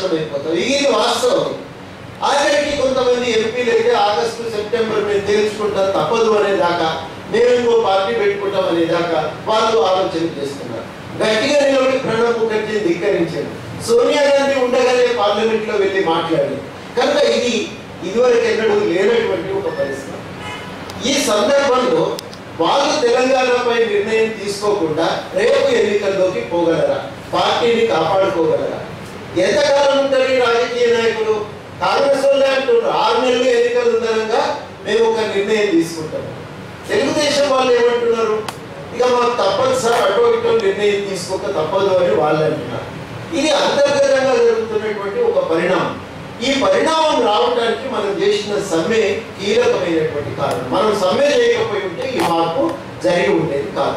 నాశనం అయిపోతాం ఇది వాస్తవం ఆఖరికి కొంతమంది ఎంపీలు అయితే ఆగస్టు సెప్టెంబర్ మేము తేల్చుకుంటాం తప్పదు అనే దాకా మేము ఇంకో పార్టీ పెట్టుకుంటాం అనే దాకా వాళ్ళు ఆలోచన చేస్తున్నారు గట్టిగా నిలబడి ప్రణబ్ ముఖర్జీని ధిక్కరించారు సోనియా గాంధీ ఉండగానే పార్లమెంట్ లో వెళ్ళి మాట్లాడారు కనుక ఇది ఇదివరకు ఎన్నడూ లేనటువంటి ఒక పరిస్థితి ఈ సందర్భంలో వాళ్ళు తెలంగాణపై నిర్ణయం తీసుకోకుండా రేపు ఎన్నికల్లోకి పోగలరా పార్టీని కాపాడుకోగలరా ఎంతకాలం ఉంటారు ఈ రాజకీయ నాయకులు కాంగ్రెస్ వాళ్ళే అంటున్నారు ఆరు నెలలు ఎన్నికలు ఉందనగా మేము ఒక నిర్ణయం తీసుకుంటాం తెలుగుదేశం వాళ్ళు ఏమంటున్నారు ఇక మాకు తప్పదు సార్ అటో ఇటో నిర్ణయం తీసుకోక తప్పదు అని వాళ్ళు అంటున్నారు ఇది అంతర్గతంగా జరుగుతున్నటువంటి ఒక పరిణామం ఈ పరిణామం రావడానికి మనం చేసిన సమ్మె కీలకమైనటువంటి కారణం మనం సమ్మె చేయకపోయి ఉంటే ఈ మార్పు జరిగి ఉండేది కాదు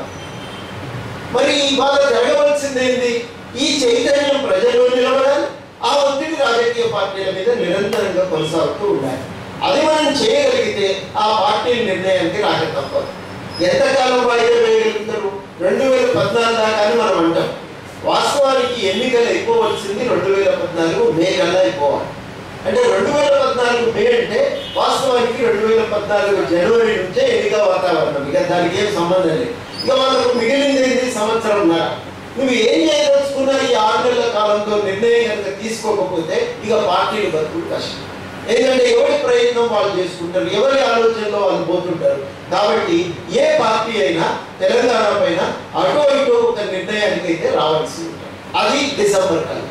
మరి ఇవాళ జరగవలసింది ఏంది ఈ చైతన్యం ప్రజల్లో నిలబడాలి ఆ ఒత్తిడి రాజకీయ పార్టీల మీద నిరంతరంగా కొనసాగుతూ ఉండాలి అది మనం చేయగలిగితే ఆ పార్టీ నిర్ణయానికి రాక తప్పదు ఎంతకాలం వాయిదా వేయగలుగుతారు రెండు వేల పద్నాలుగు దాకా అని మనం అంటాం వాస్తవానికి ఎన్నికలు అయిపోవలసింది రెండు వేల పద్నాలుగు మే కల్లా అయిపోవాలి అంటే రెండు వేల పద్నాలుగు మే అంటే వాస్తవానికి రెండు వేల పద్నాలుగు జనవరి నుంచే ఎన్నిక వాతావరణం ఇక దానికి ఏం సంబంధం లేదు ఇక మనకు మిగిలింది ఏంటి సంవత్సరంన్నర నువ్వు ఏం చేయదలుచుకున్నా ఈ ఆరు నెలల కాలంలో నిర్ణయం కనుక తీసుకోకపోతే ఇక పార్టీలు బతుకులు కష్టం ఎందుకంటే ఎవరి ప్రయత్నం వాళ్ళు చేసుకుంటారు ఎవరి ఆలోచనలో వాళ్ళు పోతుంటారు కాబట్టి ఏ పార్టీ అయినా తెలంగాణ పైన అటో ఇటో ఒక నిర్ణయానికి అయితే రావాల్సి ఉంటుంది అది డిసెంబర్ కల్లా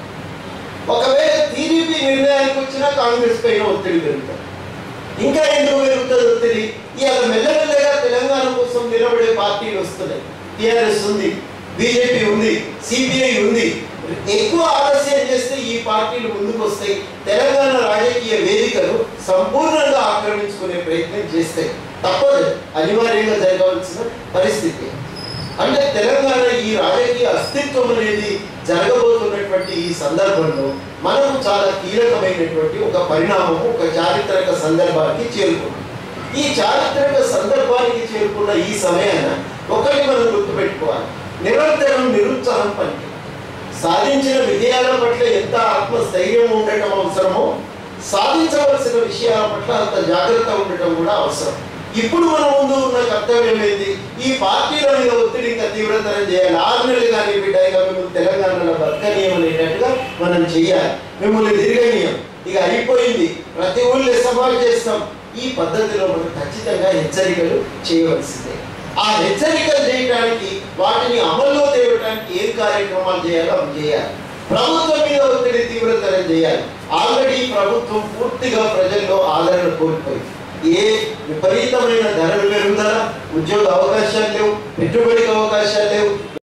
ఒకవేళ టీడీపీ నిర్ణయానికి వచ్చినా కాంగ్రెస్ పైన ఒత్తిడి పెరుగుతుంది ఇంకా ఎందుకు పెరుగుతుంది ఒత్తిడి ఇవాళ మెల్లమెల్లగా తెలంగాణ కోసం నిలబడే పార్టీలు వస్తున్నాయి టిఆర్ఎస్ ఉంది బీజేపీ ఉంది సిపిఐ ఉంది ఎక్కువ ఆలస్యం చేస్తే ఈ పార్టీలు ముందుకు వస్తాయి తెలంగాణ రాజకీయ వేదికలు సంపూర్ణంగా ఆక్రమించుకునే ప్రయత్నం చేస్తాయి తప్పదు అనివార్యంగా జరగవలసిన పరిస్థితి అంటే తెలంగాణ ఈ రాజకీయ అస్తిత్వం అనేది జరగబోతున్నటువంటి ఈ సందర్భంలో మనకు చాలా కీలకమైనటువంటి ఒక పరిణామము ఒక చారిత్రక సందర్భానికి చేరుకున్నాం ఈ చారిత్రక సందర్భానికి చేరుకున్న ఈ సమయాన ఒకటి మనం గుర్తుపెట్టుకోవాలి నిరంతరం నిరుత్సాహం పనికి సాధించిన విజయాల పట్ల ఎంత ఆత్మస్థైర్యం ఉండటం అవసరమో సాధించవలసిన విషయాల పట్ల అంత జాగ్రత్త ఉండటం కూడా అవసరం ఇప్పుడు మన ముందు ఉన్న కర్తవ్యం ఏంది ఈ పార్టీల మీద ఒత్తిడి ఇంకా తీవ్రతరం చేయాలి ఆరు నెలలు కానీ బిడ్డ ఇక మిమ్మల్ని తెలంగాణలో బతకనీయం అనేటట్టుగా మనం చేయాలి మిమ్మల్ని తిరగనీయం ఇక అయిపోయింది ప్రతి ఊళ్ళో సవాల్ చేస్తాం ఈ పద్ధతిలో మనం ఖచ్చితంగా హెచ్చరికలు చేయవలసిందే ఆ హెచ్చరికలు చేయడానికి వాటిని అమల్లో తేవడానికి ఏం కార్యక్రమాలు చేయాలో అవి చేయాలి ప్రభుత్వం మీద ఒత్తిడి తీవ్రతరం చేయాలి ఆల్రెడీ ప్రభుత్వం పూర్తిగా ప్రజల్లో ఆదరణ కోల్పోయింది ఏ విపరీతమైన ధరలు పెరుగుదల ఉద్యోగ అవకాశాలు లేవు పెట్టుబడికి అవకాశాలు లేవు